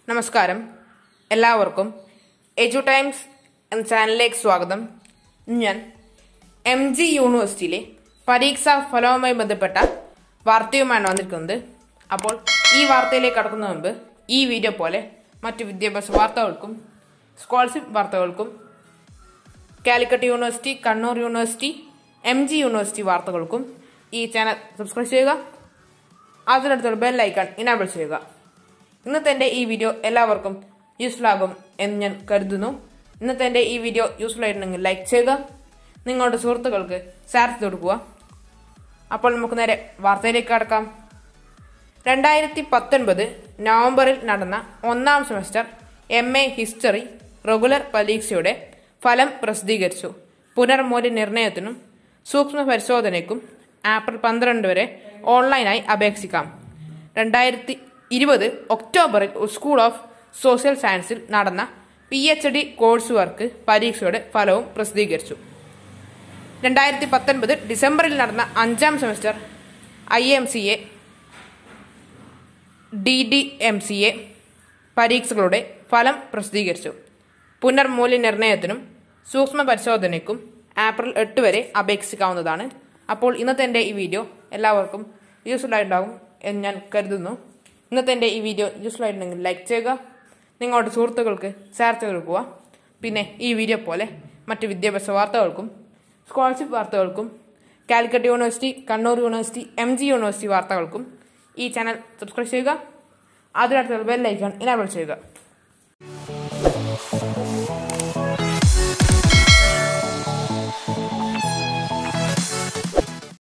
നമസ്കാരം എല്ലാവർക്കും എജു ടൈംസ് എന്ന ചാനലിലേക്ക് സ്വാഗതം ഇന്ന് ഞാൻ എം ജി യൂണിവേഴ്സിറ്റിയിലെ പരീക്ഷാ ഫലവുമായി ബന്ധപ്പെട്ട വാർത്തയുമാണ് വന്നിരിക്കുന്നത് അപ്പോൾ ഈ വാർത്തയിലേക്ക് കടക്കുന്നതിന് മുമ്പ് ഈ വീഡിയോ പോലെ മറ്റു വിദ്യാഭ്യാസ വാർത്തകൾക്കും സ്കോളർഷിപ്പ് വാർത്തകൾക്കും Calicut university Kannur university M G university വാർത്തകൾക്കും ഈ ചാനൽ സബ്സ്ക്രൈബ് ചെയ്യുക അതിനടുത്തുള്ള ബെൽ ഐക്കൺ ഇനാബിൾ ചെയ്യുക ഇന്നത്തെ എൻ്റെ ഈ വീഡിയോ എല്ലാവർക്കും യൂസ്ഫുൾ ആകും എന്ന് ഞാൻ കരുതുന്നു ഇന്നത്തെ എൻ്റെ ഈ വീഡിയോ യൂസ്ഫുൾ ആയിട്ടുണ്ടെങ്കിൽ ലൈക്ക് ചെയ്യുക നിങ്ങളുടെ സുഹൃത്തുക്കൾക്ക് ഷെയർ ചെയ്ത് കൊടുക്കുക അപ്പോൾ നമുക്ക് നേരെ വാർത്തയിലേക്ക് കടക്കാം രണ്ടായിരത്തി പത്തൊൻപത് നവംബറിൽ നടന്ന ഒന്നാം semester M A history regular പരീക്ഷയുടെ ഫലം പ്രസിദ്ധീകരിച്ചു പുനർമൂല്യനിർണ്ണയത്തിനും സൂക്ഷ്മ പരിശോധനയ്ക്കും ഏപ്രിൽ പന്ത്രണ്ട് വരെ ഓൺലൈനായി അപേക്ഷിക്കാം രണ്ടായിരത്തി ഇരുപത് ഒക്ടോബറിൽ സ്കൂൾ ഓഫ് സോഷ്യൽ സയൻസിൽ നടന്ന P H D course work പരീക്ഷയുടെ ഫലവും പ്രസിദ്ധീകരിച്ചു രണ്ടായിരത്തി പത്തൊൻപത് ഡിസംബറിൽ നടന്ന അഞ്ചാം semester I M C A D D M C A പരീക്ഷകളുടെ ഫലം പ്രസിദ്ധീകരിച്ചു പുനർമൂല്യനിർണ്ണയത്തിനും സൂക്ഷ്മ പരിശോധനയ്ക്കും ഏപ്രിൽ എട്ട് വരെ അപേക്ഷിക്കാവുന്നതാണ് അപ്പോൾ ഇന്നത്തെ എൻ്റെ ഈ വീഡിയോ എല്ലാവർക്കും യൂസ്ഫുൾ ആയിട്ടുണ്ടാകും എന്ന് ഞാൻ കരുതുന്നു ഇന്നത്തെ എൻ്റെ ഈ വീഡിയോ യൂസ്ഫുൾ ആയിട്ടുണ്ടെങ്കിൽ ലൈക്ക് ചെയ്യുക നിങ്ങളുടെ സുഹൃത്തുക്കൾക്ക് ഷെയർ ചെയ്ത് കൊടുക്കുക പിന്നെ ഈ വീഡിയോ പോലെ മറ്റ് വിദ്യാഭ്യാസ വാർത്തകൾക്കും സ്കോളർഷിപ്പ് വാർത്തകൾക്കും Calicut university Kannur university M G university വാർത്തകൾക്കും ഈ ചാനൽ സബ്സ്ക്രൈബ് ചെയ്യുക അതിനടുത്തുള്ള ബെൽ ഐക്കൺ ഇനാബിൾ ചെയ്യുക